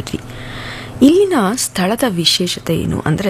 ಮಾಡಿದ್ವಿ ಇಲ್ಲಿನ ಸ್ಥಳದ ವಿಶೇಷತೆ ಏನು ಅಂದರೆ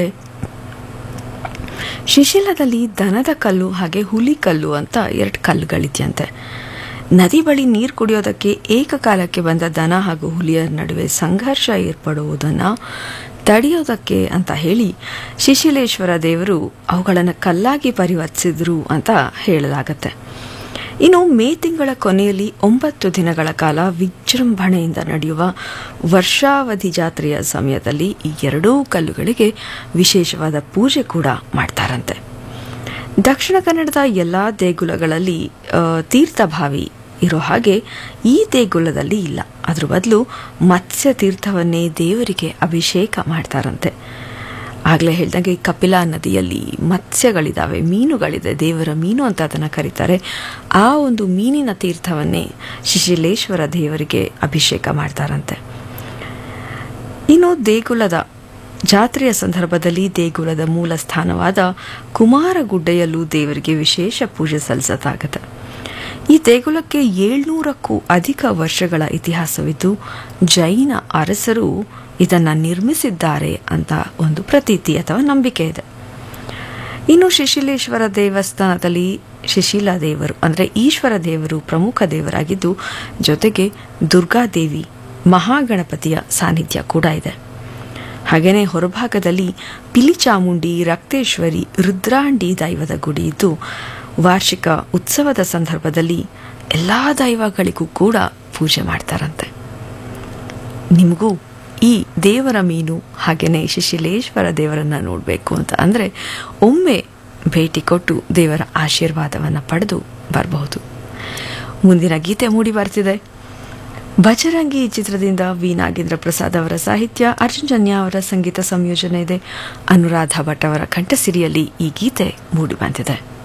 ಶಿಶಿಲದಲ್ಲಿ ದನದ ಕಲ್ಲು ಹಾಗೆ ಹುಲಿ ಕಲ್ಲು ಅಂತ ಎರಡು ಕಲ್ಲುಗಳಿದೆಯಂತೆ ನದಿ ಬಳಿ ನೀರು ಕುಡಿಯೋದಕ್ಕೆ ಏಕಕಾಲಕ್ಕೆ ಬಂದ ದನ ಹಾಗೂ ಹುಲಿಯ ನಡುವೆ ಸಂಘರ್ಷ ಏರ್ಪಡುವುದನ್ನು ತಡೆಯೋದಕ್ಕೆ ಅಂತ ಹೇಳಿ ಶಿಶಿಲೇಶ್ವರ ದೇವರು ಅವುಗಳನ್ನು ಕಲ್ಲಾಗಿ ಪರಿವರ್ತಿಸಿದ್ರು ಅಂತ ಹೇಳಲಾಗತ್ತೆ ಇನ್ನು ಮೇ ತಿಂಗಳ ಕೊನೆಯಲ್ಲಿ ಒಂಬತ್ತು ದಿನಗಳ ಕಾಲ ವಿಜೃಂಭಣೆಯಿಂದ ನಡೆಯುವ ವರ್ಷಾವಧಿ ಜಾತ್ರೆಯ ಸಮಯದಲ್ಲಿ ಈ ಎರಡೂ ಕಲ್ಲುಗಳಿಗೆ ವಿಶೇಷವಾದ ಪೂಜೆ ಕೂಡ ಮಾಡ್ತಾರಂತೆ ದಕ್ಷಿಣ ಕನ್ನಡದ ಎಲ್ಲ ದೇಗುಲಗಳಲ್ಲಿ ಆ, ತೀರ್ಥಭಾವಿ ಇರೋ ಹಾಗೆ ಈ ದೇಗುಲದಲ್ಲಿ ಇಲ್ಲ ಅದ್ರ ಬದಲು ಮತ್ಸ್ಯ ತೀರ್ಥವನ್ನೇ ದೇವರಿಗೆ ಅಭಿಷೇಕ ಮಾಡ್ತಾರಂತೆ ಆಗಲೇ ಹೇಳ್ದಂಗೆ ಈ ಕಪಿಲಾ ನದಿಯಲ್ಲಿ ಮತ್ಸ್ಯಗಳಿದ್ದಾವೆ ಮೀನುಗಳಿದೆ ದೇವರ ಮೀನು ಅಂತ ಅದನ್ನು ಕರೀತಾರೆ ಆ ಒಂದು ಮೀನಿನ ತೀರ್ಥವನ್ನೇ ಶಿಶಿಲೇಶ್ವರ ದೇವರಿಗೆ ಅಭಿಷೇಕ ಮಾಡ್ತಾರಂತೆ ಇನ್ನು ದೇಗುಲದ ಜಾತ್ರೆಯ ಸಂದರ್ಭದಲ್ಲಿ ದೇಗುಲದ ಮೂಲ ಸ್ಥಾನವಾದ ಕುಮಾರಗುಡ್ಡೆಯಲ್ಲೂ ದೇವರಿಗೆ ವಿಶೇಷ ಪೂಜೆ ಸಲ್ಲಿಸತಾಗತ್ತೆ ಈ ದೇಗುಲಕ್ಕೆ ಏಳ್ನೂರಕ್ಕೂ ಅಧಿಕ ವರ್ಷಗಳ ಇತಿಹಾಸವಿದ್ದು ಜೈನ ಅರಸರು ಇದನ್ನು ನಿರ್ಮಿಸಿದ್ದಾರೆ ಅಂತ ಒಂದು ಪ್ರತೀತಿ ಅಥವಾ ನಂಬಿಕೆ ಇದೆ ಇನ್ನು ಶಿಶಿಲೇಶ್ವರ ದೇವಸ್ಥಾನದಲ್ಲಿ ಶಿಶಿಲಾ ದೇವರು ಅಂದರೆ ಈಶ್ವರ ದೇವರು ಪ್ರಮುಖ ದೇವರಾಗಿದ್ದು ಜೊತೆಗೆ ದುರ್ಗಾದೇವಿ ಮಹಾಗಣಪತಿಯ ಸಾನ್ನಿಧ್ಯ ಕೂಡ ಇದೆ ಹಾಗೆಯೇ ಹೊರಭಾಗದಲ್ಲಿ ಪಿಲಿಚಾಮುಂಡಿ ರಕ್ತೇಶ್ವರಿ ರುದ್ರಾಂಡಿ ದೈವದ ಗುಡಿ ಇದ್ದು ವಾರ್ಷಿಕ ಉತ್ಸವದ ಸಂದರ್ಭದಲ್ಲಿ ಎಲ್ಲ ದೈವಗಳಿಗೂ ಕೂಡ ಪೂಜೆ ಮಾಡ್ತಾರಂತೆ ನಿಮಗೂ ಈ ದೇವರ ಮೀನು ಹಾಗೆಯೇ ಶಿಶಿಲೇಶ್ವರ ದೇವರನ್ನ ನೋಡಬೇಕು ಅಂತ ಅಂದರೆ ಒಮ್ಮೆ ಭೇಟಿ ಕೊಟ್ಟು ದೇವರ ಆಶೀರ್ವಾದವನ್ನು ಪಡೆದು ಬರಬಹುದು ಮುಂದಿನ ಗೀತೆ ಮೂಡಿ ಬರ್ತಿದೆ ಬಜರಂಗಿ ಚಿತ್ರದಿಂದ ವಿ ನಾಗೇಂದ್ರ ಪ್ರಸಾದ್ ಅವರ ಸಾಹಿತ್ಯ ಅರ್ಜುನ್ ಜನ್ಯ ಅವರ ಸಂಗೀತ ಸಂಯೋಜನೆ ಇದೆ ಅನುರಾಧ ಭಟ್ ಅವರ ಕಂಠಸಿರಿಯಲ್ಲಿ ಈ ಗೀತೆ ಮೂಡಿ ಬಂದಿದೆ